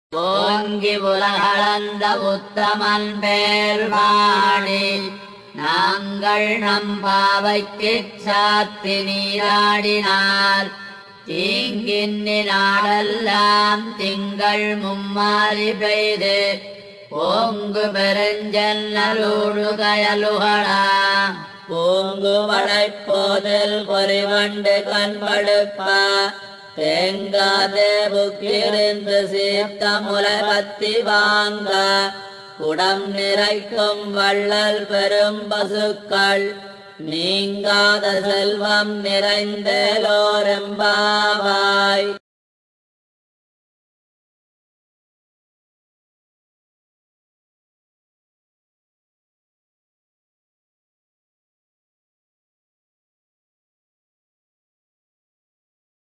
ஓங்கி உலகளந்த உத்தமன் பேர் பாடி நாங்கள் நம் பாவைக்குச் சாத்தி நீராடினார் தீங்கின்னி நாடெல்லாம் திங்கள் மும்மாறி பெய்து ஓங்கு பெருஞ்சன்னலோடு கயலுகளா பூங்கு வளைப்போதில் பொறிவண்டு கண்படுப்ப தேங்காதே புக்கிருந்து சீர்த்த முலை பத்தி வாங்க குடம் நிறைக்கும் வள்ளல் பெரும் பசுக்கள் நீங்காத செல்வம் நிறைந்தேலோரெம்பாவாய்